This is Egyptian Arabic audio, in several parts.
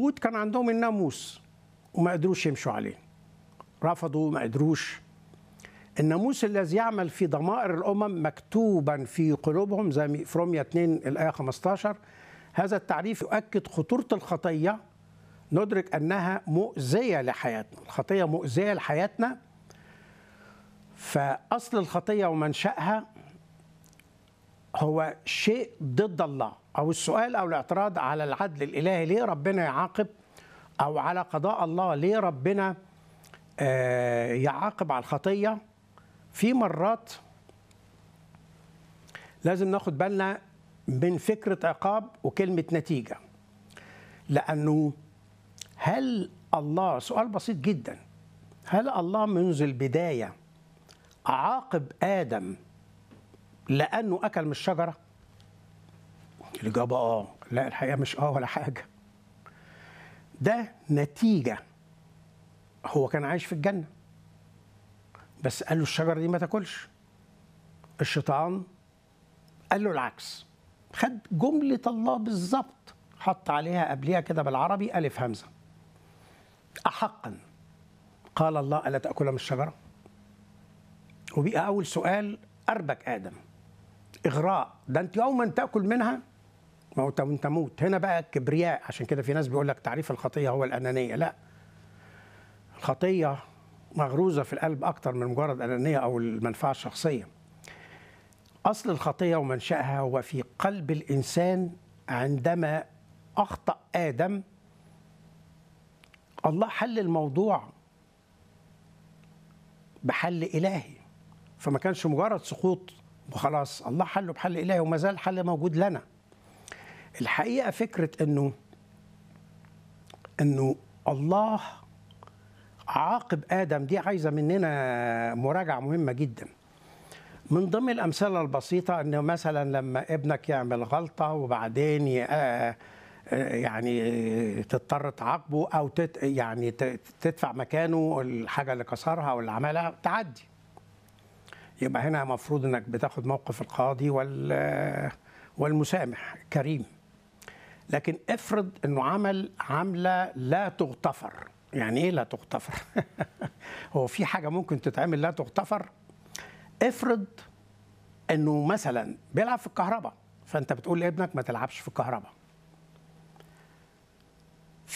اليهود كان عندهم الناموس وما قدروش يمشوا عليه رفضوا ما قدروش الناموس الذي يعمل في ضمائر الامم مكتوبا في قلوبهم زي في روميا 2 الايه 15 هذا التعريف يؤكد خطوره الخطيه ندرك انها مؤذيه لحياتنا الخطيه مؤذيه لحياتنا فاصل الخطيه ومنشاها هو شيء ضد الله او السؤال او الاعتراض على العدل الالهي ليه ربنا يعاقب او على قضاء الله ليه ربنا آه، يعاقب على الخطيه في مرات لازم ناخد بالنا من فكره عقاب وكلمه نتيجه لانه هل الله سؤال بسيط جدا هل الله منذ البدايه عاقب ادم لانه اكل من الشجره الاجابه اه لا الحقيقه مش اه ولا حاجه ده نتيجه هو كان عايش في الجنه بس قال له الشجره دي ما تاكلش الشيطان قال له العكس خد جمله الله بالظبط حط عليها قبليها كده بالعربي الف همزه احقا قال الله الا تاكل من الشجره وبقى اول سؤال اربك ادم اغراء ده انت يوما تاكل منها موت تموت هنا بقى الكبرياء عشان كده في ناس بيقول لك تعريف الخطيه هو الانانيه لا الخطيه مغروزه في القلب اكتر من مجرد انانيه او المنفعه الشخصيه اصل الخطيه ومنشاها هو في قلب الانسان عندما اخطا ادم الله حل الموضوع بحل الهي فما كانش مجرد سقوط وخلاص الله حله بحل الهي وما زال حل موجود لنا الحقيقه فكره انه انه الله عاقب ادم دي عايزه مننا مراجعه مهمه جدا من ضمن الامثله البسيطه انه مثلا لما ابنك يعمل غلطه وبعدين ي- آه، آه، يعني تضطر تعاقبه او تت يعني ت- تدفع مكانه الحاجه اللي كسرها او اللي عملها تعدي يبقى هنا المفروض انك بتاخد موقف القاضي وال والمسامح كريم لكن افرض انه عمل عمله لا تغتفر يعني ايه لا تغتفر هو في حاجه ممكن تتعمل لا تغتفر افرض انه مثلا بيلعب في الكهرباء فانت بتقول لابنك ما تلعبش في الكهرباء ف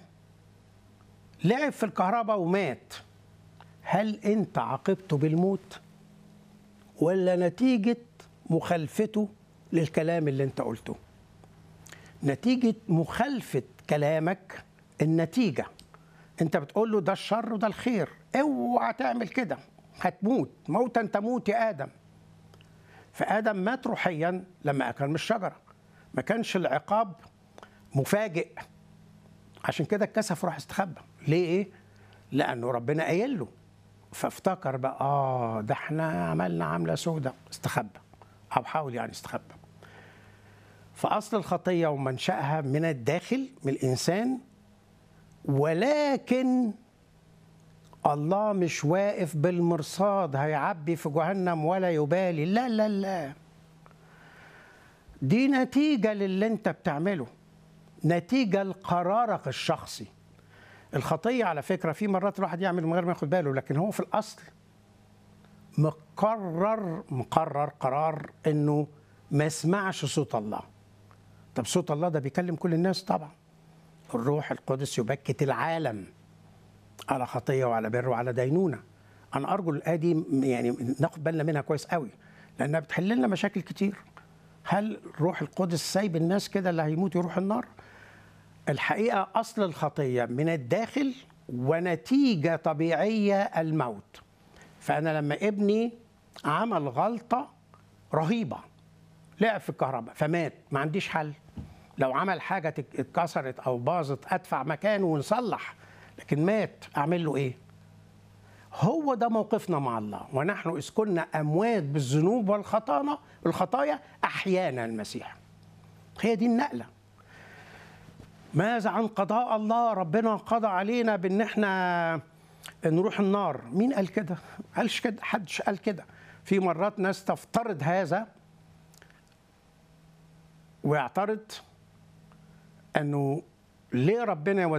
لعب في الكهرباء ومات هل انت عاقبته بالموت ولا نتيجه مخالفته للكلام اللي انت قلته نتيجه مخالفه كلامك النتيجه انت بتقول له ده الشر وده الخير اوعى تعمل كده هتموت موتا تموت يا ادم فادم مات روحيا لما اكل من الشجره ما كانش العقاب مفاجئ عشان كده اتكسف وراح استخبى ليه ايه لانه ربنا قايل له فافتكر بقى اه ده احنا عملنا عمله سودة استخبى او حاول يعني استخبى فاصل الخطيه ومنشاها من الداخل من الانسان ولكن الله مش واقف بالمرصاد هيعبي في جهنم ولا يبالي لا لا لا دي نتيجة للي انت بتعمله نتيجة لقرارك الشخصي الخطية على فكرة في مرات الواحد يعمل من غير ما ياخد باله لكن هو في الأصل مقرر مقرر قرار انه ما يسمعش صوت الله طب صوت الله ده بيكلم كل الناس طبعا الروح القدس يبكت العالم على خطيه وعلى بر وعلى دينونه انا ارجو الايه دي يعني ناخد بالنا منها كويس قوي لانها بتحل لنا مشاكل كتير هل الروح القدس سايب الناس كده اللي هيموت يروح النار الحقيقه اصل الخطيه من الداخل ونتيجه طبيعيه الموت فانا لما ابني عمل غلطه رهيبه لعب في الكهرباء فمات ما عنديش حل لو عمل حاجه تك- اتكسرت او باظت ادفع مكانه ونصلح لكن مات اعمل له ايه هو ده موقفنا مع الله ونحن اذ كنا اموات بالذنوب والخطايا الخطايا احيانا المسيح هي دي النقله ماذا عن قضاء الله ربنا قضى علينا بان احنا نروح النار مين قال كده قالش كده حدش قال كده في مرات ناس تفترض هذا ويعترض انه ليه ربنا